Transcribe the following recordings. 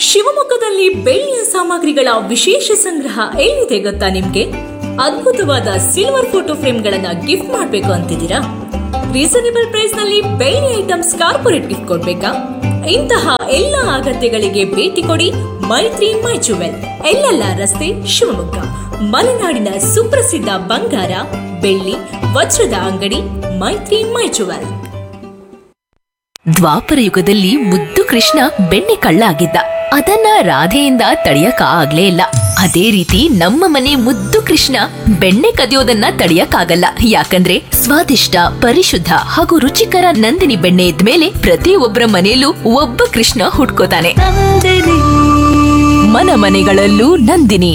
ಶಿವಮೊಗ್ಗದಲ್ಲಿ ಬೆಳ್ಳಿಯ ಸಾಮಗ್ರಿಗಳ ವಿಶೇಷ ಸಂಗ್ರಹ ಎಲ್ಲಿದೆ ಗೊತ್ತಾ ನಿಮ್ಗೆ ಅದ್ಭುತವಾದ ಸಿಲ್ವರ್ ಫೋಟೋ ಫ್ರೇಮ್ಗಳನ್ನ ಗಿಫ್ಟ್ ಮಾಡಬೇಕು ಅಂತಿದ್ದೀರಾ ರೀಸನೇಬಲ್ ಪ್ರೈಸ್ ನಲ್ಲಿ ಬೆಳ್ಳಿ ಐಟಮ್ಸ್ ಕಾರ್ಪೊರೇಟ್ ಗಿಫ್ಟ್ ಕೊಡ್ಬೇಕಾ ಇಂತಹ ಎಲ್ಲ ಅಗತ್ಯಗಳಿಗೆ ಭೇಟಿ ಕೊಡಿ ಮೈತ್ರಿ ಮೈ ಜುವೆಲ್ ಎಲ್ಲೆಲ್ಲ ರಸ್ತೆ ಶಿವಮೊಗ್ಗ ಮಲೆನಾಡಿನ ಸುಪ್ರಸಿದ್ಧ ಬಂಗಾರ ಬೆಳ್ಳಿ ವಜ್ರದ ಅಂಗಡಿ ಮೈತ್ರಿ ಮೈ ಜುವೆಲ್ ದ್ವಾಪರ ಯುಗದಲ್ಲಿ ಮುದ್ದು ಕೃಷ್ಣ ಬೆಣ್ಣೆ ಕಳ್ಳ ಆಗಿದ್ದ ಅದನ್ನ ರಾಧೆಯಿಂದ ತಡೆಯಕ ಆಗ್ಲೇ ಇಲ್ಲ ಅದೇ ರೀತಿ ನಮ್ಮ ಮನೆ ಮುದ್ದು ಕೃಷ್ಣ ಬೆಣ್ಣೆ ಕದಿಯೋದನ್ನ ತಡೆಯಕ್ಕಾಗಲ್ಲ ಯಾಕಂದ್ರೆ ಸ್ವಾದಿಷ್ಟ ಪರಿಶುದ್ಧ ಹಾಗೂ ರುಚಿಕರ ನಂದಿನಿ ಬೆಣ್ಣೆ ಇದ್ಮೇಲೆ ಪ್ರತಿಯೊಬ್ಬರ ಮನೆಯಲ್ಲೂ ಒಬ್ಬ ಕೃಷ್ಣ ಹುಟ್ಕೋತಾನೆ ಮನ ಮನೆಗಳಲ್ಲೂ ನಂದಿನಿ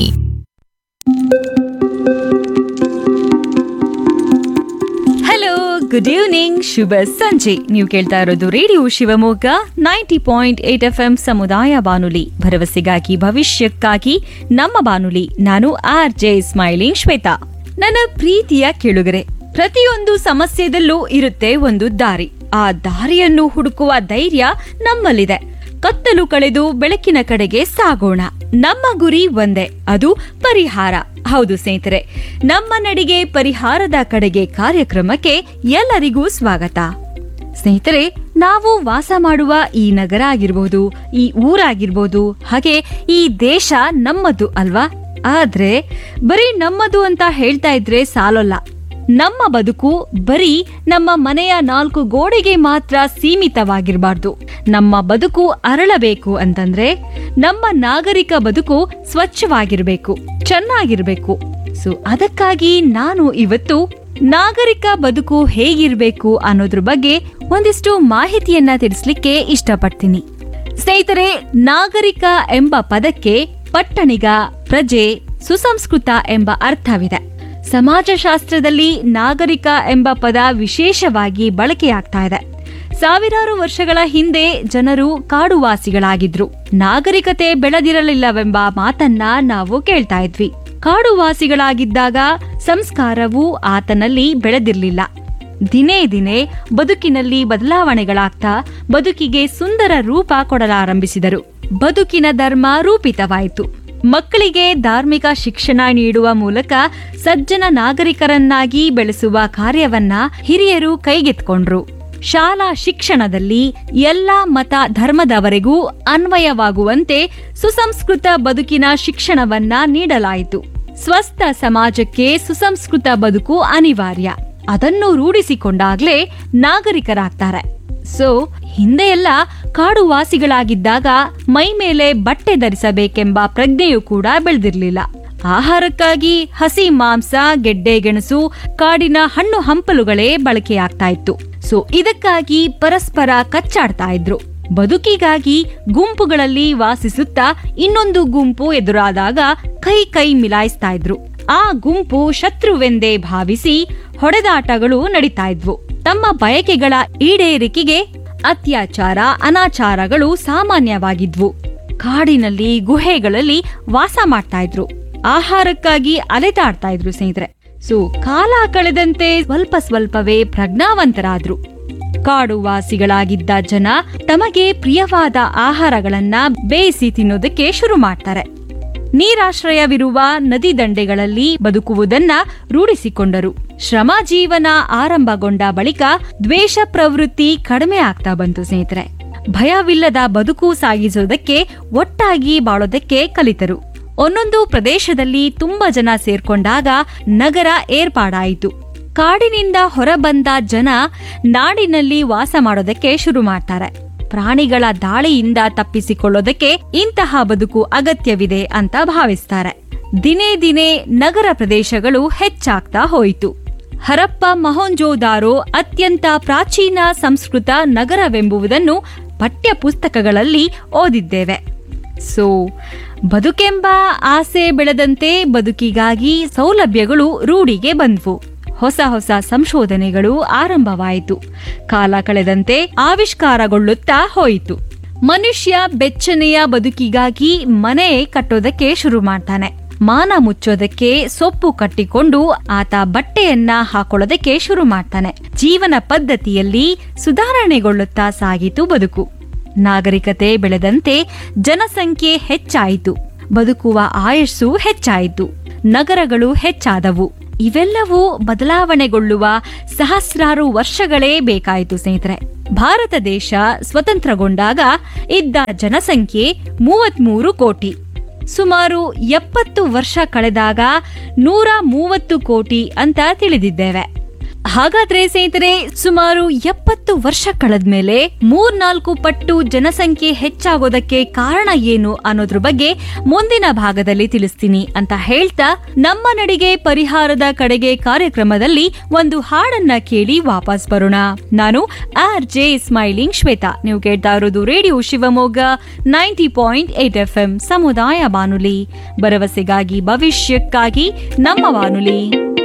ಹಲೋ ಗುಡ್ ಈವ್ನಿಂಗ್ ಶುಭ ಸಂಜೆ ನೀವು ಕೇಳ್ತಾ ಇರೋದು radio Shivamogga ninety point eight F M ಸಮುದಾಯ ಬಾನುಲಿ ಭರವಸೆಗಾಗಿ ಭವಿಷ್ಯಕ್ಕಾಗಿ ನಮ್ಮ ಬಾನುಲಿ ನಾನು ಆರ್ ಜೆ ಸ್ಮೈಲಿಂಗ್ ಶ್ವೇತಾ ನನ್ನ ಪ್ರೀತಿಯ ಕೇಳುಗರೆ ಪ್ರತಿಯೊಂದು ಸಮಸ್ಯೆದಲ್ಲೂ ಇರುತ್ತೆ ಒಂದು ದಾರಿ ಆ ದಾರಿಯನ್ನು ಹುಡುಕುವ ಧೈರ್ಯ ನಮ್ಮಲ್ಲಿದೆ ಕತ್ತಲು ಕಳೆದು ಬೆಳಕಿನ ಕಡೆಗೆ ಸಾಗೋಣ ನಮ್ಮ ಗುರಿ ಒಂದೇ ಅದು ಪರಿಹಾರ ಹೌದು ಸ್ನೇಹಿತರೆ ನಮ್ಮ ನಡಿಗೆ ಪರಿಹಾರದ ಕಡೆಗೆ ಕಾರ್ಯಕ್ರಮಕ್ಕೆ ಎಲ್ಲರಿಗೂ ಸ್ವಾಗತ ಸ್ನೇಹಿತರೆ ನಾವು ವಾಸ ಮಾಡುವ ಈ ನಗರ ಆಗಿರ್ಬೋದು ಈ ಊರಾಗಿರ್ಬೋದು ಹಾಗೆ ಈ ದೇಶ ನಮ್ಮದು ಅಲ್ವಾ ಆದ್ರೆ ಬರೀ ನಮ್ಮದು ಅಂತ ಹೇಳ್ತಾ ಇದ್ರೆ ಸಾಲಲ್ಲ ನಮ್ಮ ಬದುಕು ಬರೀ ನಮ್ಮ ಮನೆಯ ನಾಲ್ಕು ಗೋಡೆಗೆ ಮಾತ್ರ ಸೀಮಿತವಾಗಿರಬಾರ್ದು ನಮ್ಮ ಬದುಕು ಅರಳಬೇಕು ಅಂತಂದ್ರೆ ನಮ್ಮ ನಾಗರಿಕ ಬದುಕು ಸ್ವಚ್ಛವಾಗಿರ್ಬೇಕು ಚೆನ್ನಾಗಿರ್ಬೇಕು ಸೊ ಅದಕ್ಕಾಗಿ ನಾನು ಇವತ್ತು ನಾಗರಿಕ ಬದುಕು ಹೇಗಿರ್ಬೇಕು ಅನ್ನೋದ್ರ ಬಗ್ಗೆ ಒಂದಿಷ್ಟು ಮಾಹಿತಿಯನ್ನ ತಿಳಿಸ್ಲಿಕ್ಕೆ ಇಷ್ಟಪಡ್ತೀನಿ ಸ್ನೇಹಿತರೆ ನಾಗರಿಕ ಎಂಬ ಪದಕ್ಕೆ ಪಟ್ಟಣಿಗ ಪ್ರಜೆ ಸುಸಂಸ್ಕೃತ ಎಂಬ ಅರ್ಥವಿದೆ ಸಮಾಜಶಾಸ್ತ್ರದಲ್ಲಿ ನಾಗರಿಕ ಎಂಬ ಪದ ವಿಶೇಷವಾಗಿ ಬಳಕೆಯಾಗ್ತಾ ಇದೆ ಸಾವಿರಾರು ವರ್ಷಗಳ ಹಿಂದೆ ಜನರು ಕಾಡುವಾಸಿಗಳಾಗಿದ್ರು ನಾಗರಿಕತೆ ಬೆಳೆದಿರಲಿಲ್ಲವೆಂಬ ಮಾತನ್ನ ನಾವು ಕೇಳ್ತಾ ಇದ್ವಿ ಕಾಡುವಾಸಿಗಳಾಗಿದ್ದಾಗ ಸಂಸ್ಕಾರವು ಆತನಲ್ಲಿ ಬೆಳೆದಿರಲಿಲ್ಲ ದಿನೇ ದಿನೇ ಬದುಕಿನಲ್ಲಿ ಬದಲಾವಣೆಗಳಾಗ್ತಾ ಬದುಕಿಗೆ ಸುಂದರ ರೂಪ ಕೊಡಲಾರಂಭಿಸಿದರು ಬದುಕಿನ ಧರ್ಮ ರೂಪಿತವಾಯಿತು ಮಕ್ಕಳಿಗೆ ಧಾರ್ಮಿಕ ಶಿಕ್ಷಣ ನೀಡುವ ಮೂಲಕ ಸಜ್ಜನ ನಾಗರಿಕರನ್ನಾಗಿ ಬೆಳೆಸುವ ಕಾರ್ಯವನ್ನ ಹಿರಿಯರು ಕೈಗೆತ್ಕೊಂಡ್ರು ಶಾಲಾ ಶಿಕ್ಷಣದಲ್ಲಿ ಎಲ್ಲಾ ಮತ ಧರ್ಮದವರೆಗೂ ಅನ್ವಯವಾಗುವಂತೆ ಸುಸಂಸ್ಕೃತ ಬದುಕಿನ ಶಿಕ್ಷಣವನ್ನ ನೀಡಲಾಯಿತು ಸ್ವಸ್ಥ ಸಮಾಜಕ್ಕೆ ಸುಸಂಸ್ಕೃತ ಬದುಕು ಅನಿವಾರ್ಯ ಅದನ್ನು ರೂಢಿಸಿಕೊಂಡಾಗ್ಲೇ ನಾಗರಿಕರಾಗ್ತಾರೆ ಸೊ ಹಿಂದೆ ಎಲ್ಲ ಕಾಡುವಾಸಿಗಳಾಗಿದ್ದಾಗ ಮೈ ಮೇಲೆ ಬಟ್ಟೆ ಧರಿಸಬೇಕೆಂಬ ಪ್ರಜ್ಞೆಯೂ ಕೂಡ ಬೆಳೆದಿರ್ಲಿಲ್ಲ ಆಹಾರಕ್ಕಾಗಿ ಹಸಿ ಮಾಂಸ ಗೆಡ್ಡೆ ಗೆಣಸು ಕಾಡಿನ ಹಣ್ಣು ಹಂಪಲುಗಳೇ ಬಳಕೆಯಾಗ್ತಾ ಇತ್ತು ಸೊ ಇದಕ್ಕಾಗಿ ಪರಸ್ಪರ ಕಚ್ಚಾಡ್ತಾ ಇದ್ರು ಬದುಕಿಗಾಗಿ ಗುಂಪುಗಳಲ್ಲಿ ವಾಸಿಸುತ್ತಾ ಇನ್ನೊಂದು ಗುಂಪು ಎದುರಾದಾಗ ಕೈ ಕೈ ಮಿಲಾಯಿಸ್ತಾ ಇದ್ರು ಆ ಗುಂಪು ಶತ್ರುವೆಂದೇ ಭಾವಿಸಿ ಹೊಡೆದಾಟಗಳು ನಡೀತಾ ಇದ್ವು ತಮ್ಮ ಬಯಕೆಗಳ ಈಡೇರಿಕೆಗೆ ಅತ್ಯಾಚಾರ ಅನಾಚಾರಗಳು ಸಾಮಾನ್ಯವಾಗಿದ್ವು ಕಾಡಿನಲ್ಲಿ ಗುಹೆಗಳಲ್ಲಿ ವಾಸ ಮಾಡ್ತಾ ಇದ್ರು ಆಹಾರಕ್ಕಾಗಿ ಅಲೆದಾಡ್ತಾ ಇದ್ರು ಸ್ನೇಹಿತರೆ ಸೊ ಕಾಲ ಕಳೆದಂತೆ ಸ್ವಲ್ಪ ಸ್ವಲ್ಪವೇ ಪ್ರಜ್ಞಾವಂತರಾದ್ರು ಕಾಡು ವಾಸಿಗಳಾಗಿದ್ದ ಜನ ತಮಗೆ ಪ್ರಿಯವಾದ ಆಹಾರಗಳನ್ನ ಬೇಯಿಸಿ ತಿನ್ನೋದಕ್ಕೆ ಶುರು ಮಾಡ್ತಾರೆ ನೀರಾಶ್ರಯವಿರುವ ನದಿ ದಂಡೆಗಳಲ್ಲಿ ಬದುಕುವುದನ್ನ ರೂಢಿಸಿಕೊಂಡರು ಶ್ರಮ ಜೀವನ ಆರಂಭಗೊಂಡ ಬಳಿಕ ದ್ವೇಷ ಪ್ರವೃತ್ತಿ ಕಡಿಮೆ ಆಗ್ತಾ ಬಂತು ಸ್ನೇಹಿತರೆ ಭಯವಿಲ್ಲದ ಬದುಕು ಸಾಗಿಸೋದಕ್ಕೆ ಒಟ್ಟಾಗಿ ಬಾಳೋದಕ್ಕೆ ಕಲಿತರು ಒಂದೊಂದು ಪ್ರದೇಶದಲ್ಲಿ ತುಂಬಾ ಜನ ಸೇರ್ಕೊಂಡಾಗ ನಗರ ಏರ್ಪಾಡಾಯಿತು ಕಾಡಿನಿಂದ ಹೊರಬಂದ ಜನ ನಾಡಿನಲ್ಲಿ ವಾಸ ಮಾಡೋದಕ್ಕೆ ಶುರು ಮಾಡ್ತಾರೆ ಪ್ರಾಣಿಗಳ ದಾಳಿಯಿಂದ ತಪ್ಪಿಸಿಕೊಳ್ಳೋದಕ್ಕೆ ಇಂತಹ ಬದುಕು ಅಗತ್ಯವಿದೆ ಅಂತ ಭಾವಿಸ್ತಾರೆ ದಿನೇ ದಿನೇ ನಗರ ಪ್ರದೇಶಗಳು ಹೆಚ್ಚಾಗ್ತಾ ಹೋಯಿತು ಹರಪ್ಪ ಮಹೋಂಜೋದಾರೋ ಅತ್ಯಂತ ಪ್ರಾಚೀನ ಸಂಸ್ಕೃತ ನಗರವೆಂಬುದನ್ನು ಪಠ್ಯ ಪುಸ್ತಕಗಳಲ್ಲಿ ಓದಿದ್ದೇವೆ ಸೊ ಬದುಕೆಂಬ ಆಸೆ ಬೆಳೆದಂತೆ ಬದುಕಿಗಾಗಿ ಸೌಲಭ್ಯಗಳು ರೂಢಿಗೆ ಬಂದ್ವು ಹೊಸ ಹೊಸ ಸಂಶೋಧನೆಗಳು ಆರಂಭವಾಯಿತು ಕಾಲ ಕಳೆದಂತೆ ಆವಿಷ್ಕಾರಗೊಳ್ಳುತ್ತಾ ಹೋಯಿತು ಮನುಷ್ಯ ಬೆಚ್ಚನೆಯ ಬದುಕಿಗಾಗಿ ಮನೆ ಕಟ್ಟೋದಕ್ಕೆ ಶುರು ಮಾಡ್ತಾನೆ ಮಾನ ಮುಚ್ಚೋದಕ್ಕೆ ಸೊಪ್ಪು ಕಟ್ಟಿಕೊಂಡು ಆತ ಬಟ್ಟೆಯನ್ನ ಹಾಕೊಳ್ಳೋದಕ್ಕೆ ಶುರು ಮಾಡ್ತಾನೆ ಜೀವನ ಪದ್ಧತಿಯಲ್ಲಿ ಸುಧಾರಣೆಗೊಳ್ಳುತ್ತಾ ಸಾಗಿತು ಬದುಕು ನಾಗರಿಕತೆ ಬೆಳೆದಂತೆ ಜನಸಂಖ್ಯೆ ಹೆಚ್ಚಾಯಿತು ಬದುಕುವ ಆಯಸ್ಸು ಹೆಚ್ಚಾಯಿತು ನಗರಗಳು ಹೆಚ್ಚಾದವು ಇವೆಲ್ಲವೂ ಬದಲಾವಣೆಗೊಳ್ಳುವ ಸಹಸ್ರಾರು ವರ್ಷಗಳೇ ಬೇಕಾಯಿತು ಸ್ನೇಹಿತರೆ ಭಾರತ ದೇಶ ಸ್ವತಂತ್ರಗೊಂಡಾಗ ಇದ್ದ ಜನಸಂಖ್ಯೆ ಮೂವತ್ಮೂರು ಕೋಟಿ ಸುಮಾರು ಎಪ್ಪತ್ತು ವರ್ಷ ಕಳೆದಾಗ ನೂರ ಮೂವತ್ತು ಕೋಟಿ ಅಂತ ತಿಳಿದಿದ್ದೇವೆ ಹಾಗಾದ್ರೆ ಸ್ನೇಹಿತರೆ ಸುಮಾರು ಎಪ್ಪತ್ತು ವರ್ಷ ಕಳೆದ್ಮೇಲೆ ಮೂರ್ನಾಲ್ಕು ಪಟ್ಟು ಜನಸಂಖ್ಯೆ ಹೆಚ್ಚಾಗೋದಕ್ಕೆ ಕಾರಣ ಏನು ಅನ್ನೋದ್ರ ಬಗ್ಗೆ ಮುಂದಿನ ಭಾಗದಲ್ಲಿ ತಿಳಿಸ್ತೀನಿ ಅಂತ ಹೇಳ್ತಾ ನಮ್ಮ ನಡಿಗೆ ಪರಿಹಾರದ ಕಡೆಗೆ ಕಾರ್ಯಕ್ರಮದಲ್ಲಿ ಒಂದು ಹಾಡನ್ನ ಕೇಳಿ ವಾಪಸ್ ಬರೋಣ ನಾನು ಆರ್ ಜೆ ಸ್ಮೈಲಿಂಗ್ ಶ್ವೇತಾ ನೀವು ಕೇಳ್ತಾ ಇರೋದು radio Shivamogga ninety point eight F M ಸಮುದಾಯ ಬಾನುಲಿ ಭರವಸೆಗಾಗಿ ಭವಿಷ್ಯಕ್ಕಾಗಿ ನಮ್ಮ ಬಾನುಲಿ